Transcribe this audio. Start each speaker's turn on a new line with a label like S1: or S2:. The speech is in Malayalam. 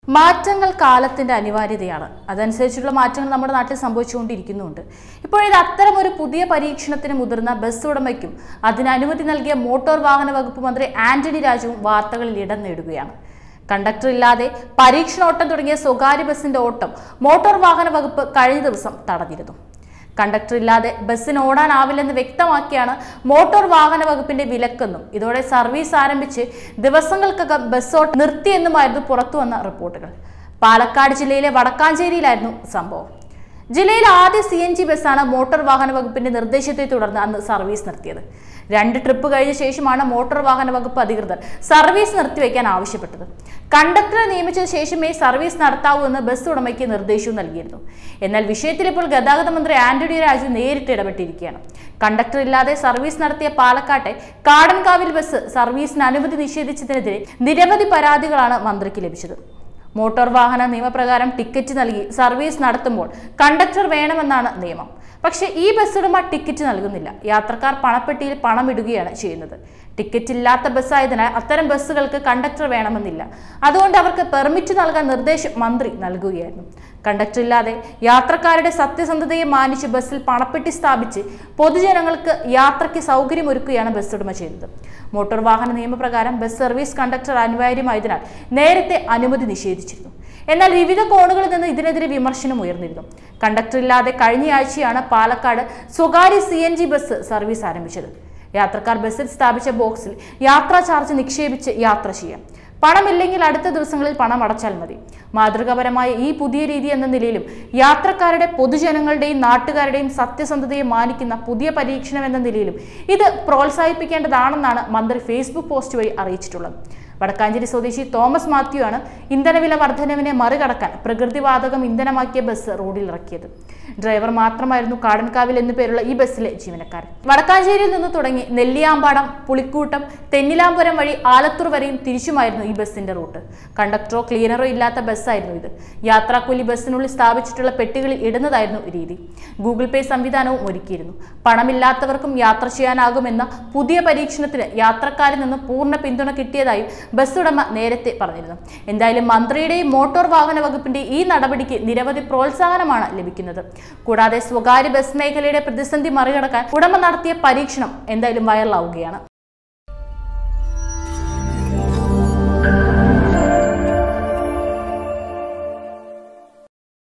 S1: മാറ്റങ്ങൾ കാലത്തിന്റെ അനിവാര്യതയാണ് അതനുസരിച്ചുള്ള മാറ്റങ്ങൾ നമ്മുടെ നാട്ടിൽ സംഭവിച്ചുകൊണ്ടിരിക്കുന്നുണ്ട് ഇപ്പോഴിത് അത്തരം ഒരു പുതിയ പരീക്ഷണത്തിന് മുതിർന്ന ബസ് ഉടമയ്ക്കും അതിന് അനുമതി നൽകിയ മോട്ടോർ വാഹന വകുപ്പ് മന്ത്രി ആന്റണി രാജുവും വാർത്തകളിൽ ഇടം നേടുകയാണ് കണ്ടക്ടർ ഇല്ലാതെ പരീക്ഷണോട്ടം തുടങ്ങിയ സ്വകാര്യ ബസിന്റെ ഓട്ടം മോട്ടോർ വാഹന വകുപ്പ് കഴിഞ്ഞ ദിവസം തടഞ്ഞിരുന്നു കണ്ടക്ടർ ഇല്ലാതെ ബസ്സിന് ഓടാനാവില്ലെന്ന് വ്യക്തമാക്കിയാണ് മോട്ടോർ വാഹന വകുപ്പിന്റെ വിലക്കെന്നും ഇതോടെ സർവീസ് ആരംഭിച്ച് ദിവസങ്ങൾക്കകം ബസ് ഓട്ടം നിർത്തിയെന്നുമായിരുന്നു പുറത്തുവന്ന റിപ്പോർട്ടുകൾ പാലക്കാട് ജില്ലയിലെ വടക്കാഞ്ചേരിയിലായിരുന്നു സംഭവം ജില്ലയിൽ ആദ്യ സി എൻ ജി ബസ്സാണ് മോട്ടോർ വാഹന വകുപ്പിന്റെ നിർദ്ദേശത്തെ തുടർന്ന് അന്ന് സർവീസ് നിർത്തിയത് രണ്ട് ട്രിപ്പ് കഴിഞ്ഞ ശേഷമാണ് മോട്ടോർ വാഹന വകുപ്പ് അധികൃതർ സർവീസ് നിർത്തിവെക്കാൻ ആവശ്യപ്പെട്ടത് കണ്ടക്ടറെ നിയമിച്ച ശേഷമേ സർവീസ് നടത്താവൂ എന്ന് ബസ് ഉടമയ്ക്ക് നിർദ്ദേശവും നൽകിയിരുന്നു എന്നാൽ വിഷയത്തിൽ ഇപ്പോൾ ഗതാഗത മന്ത്രി ആന്റണി രാജു നേരിട്ട് ഇടപെട്ടിരിക്കുകയാണ് കണ്ടക്ടർ ഇല്ലാതെ സർവീസ് നടത്തിയ പാലക്കാട്ടെ കാടൻകാവിൽ ബസ് സർവീസിന് അനുമതി നിഷേധിച്ചതിനെതിരെ നിരവധി പരാതികളാണ് മന്ത്രിക്ക് ലഭിച്ചത് മോട്ടോർ വാഹന നിയമപ്രകാരം ടിക്കറ്റ് നൽകി സർവീസ് നടത്തുമ്പോൾ കണ്ടക്ടർ വേണമെന്നാണ് നിയമം പക്ഷേ ഈ ബസ് ഉടമ ടിക്കറ്റ് നൽകുന്നില്ല യാത്രക്കാർ പണപ്പെട്ടിയിൽ പണം ഇടുകയാണ് ചെയ്യുന്നത് ടിക്കറ്റ് ഇല്ലാത്ത ബസ്സായതിനാൽ അത്തരം ബസ്സുകൾക്ക് കണ്ടക്ടർ വേണമെന്നില്ല അതുകൊണ്ട് അവർക്ക് പെർമിറ്റ് നൽകാൻ നിർദ്ദേശം മന്ത്രി നൽകുകയായിരുന്നു കണ്ടക്ടർ ഇല്ലാതെ യാത്രക്കാരുടെ സത്യസന്ധതയെ മാനിച്ച് ബസ്സിൽ പണപ്പെട്ടി സ്ഥാപിച്ച് പൊതുജനങ്ങൾക്ക് യാത്രയ്ക്ക് സൗകര്യമൊരുക്കുകയാണ് ബസ് ഉടമ ചെയ്യുന്നത് മോട്ടോർ വാഹന നിയമപ്രകാരം ബസ് സർവീസ് കണ്ടക്ടർ അനിവാര്യമായതിനാൽ നേരത്തെ അനുമതി നിഷേധിച്ചിരുന്നു എന്നാൽ വിവിധ കോണുകളിൽ നിന്ന് ഇതിനെതിരെ വിമർശനം ഉയർന്നിരുന്നു കണ്ടക്ടർ ഇല്ലാതെ കഴിഞ്ഞയാഴ്ചയാണ് പാലക്കാട് സ്വകാര്യ C N G bus service ആരംഭിച്ചത് യാത്രക്കാർ ബസ്സിൽ സ്ഥാപിച്ച ബോക്സിൽ യാത്രാ ചാർജ് നിക്ഷേപിച്ച് യാത്ര ചെയ്യാം പണമില്ലെങ്കിൽ അടുത്ത ദിവസങ്ങളിൽ പണം അടച്ചാൽ മതി മാതൃകാപരമായ ഈ പുതിയ രീതി എന്ന നിലയിലും യാത്രക്കാരുടെ പൊതുജനങ്ങളുടെയും നാട്ടുകാരുടെയും സത്യസന്ധതയെ മാനിക്കുന്ന പുതിയ പരീക്ഷണം എന്ന നിലയിലും ഇത് പ്രോത്സാഹിപ്പിക്കേണ്ടതാണെന്നാണ് മന്ത്രി ഫേസ്ബുക്ക് പോസ്റ്റ് വഴി അറിയിച്ചിട്ടുള്ളത് വടക്കാഞ്ചേരി സ്വദേശി തോമസ് മാത്യു ആണ് ഇന്ധനവില വർധനവിനെ മറികടക്കാൻ പ്രകൃതിവാതകം ഇന്ധനമാക്കിയ ബസ് റോഡിൽ ഇറക്കിയത് ഡ്രൈവർ മാത്രമായിരുന്നു കാടൻകാവിൽ എന്നു പേരുള്ള ഈ ബസ്സിലെ ജീവനക്കാരൻ വടക്കാഞ്ചേരിയിൽ നിന്ന് തുടങ്ങി നെല്ലിയാമ്പാടം പുളിക്കൂട്ടം തെന്നിലാമ്പുരം വഴി ആലത്തൂർ വരെയും തിരിച്ചുമായിരുന്നു ഈ ബസ്സിന്റെ റൂട്ട് കണ്ടക്ടറോ ക്ലീനറോ ഇല്ലാത്ത ബസ്സായിരുന്നു ഇത് യാത്രാക്കൂലി ബസ്സിനുള്ളിൽ സ്ഥാപിച്ചിട്ടുള്ള പെട്ടികളിൽ ഇടുന്നതായിരുന്നു രീതി ഗൂഗിൾ പേ സംവിധാനവും ഒരുക്കിയിരുന്നു പണമില്ലാത്തവർക്കും യാത്ര ചെയ്യാനാകുമെന്ന പുതിയ പരീക്ഷണത്തിന് യാത്രക്കാരിൽ നിന്ന് പൂർണ്ണ പിന്തുണ കിട്ടിയതായും ബസ് ഉടമ നേരത്തെ പറഞ്ഞിരുന്നു എന്തായാലും മന്ത്രിയുടെയും മോട്ടോർ വാഹന വകുപ്പിന്റെ ഈ നടപടിക്ക് നിരവധി പ്രോത്സാഹനമാണ് ലഭിക്കുന്നത് കൂടാതെ സ്വകാര്യ ബസ് മേഖലയുടെ പ്രതിസന്ധി മറികടക്കാൻ ഉടമ നടത്തിയ പരീക്ഷണം എന്തായാലും വൈറലാവുകയാണ്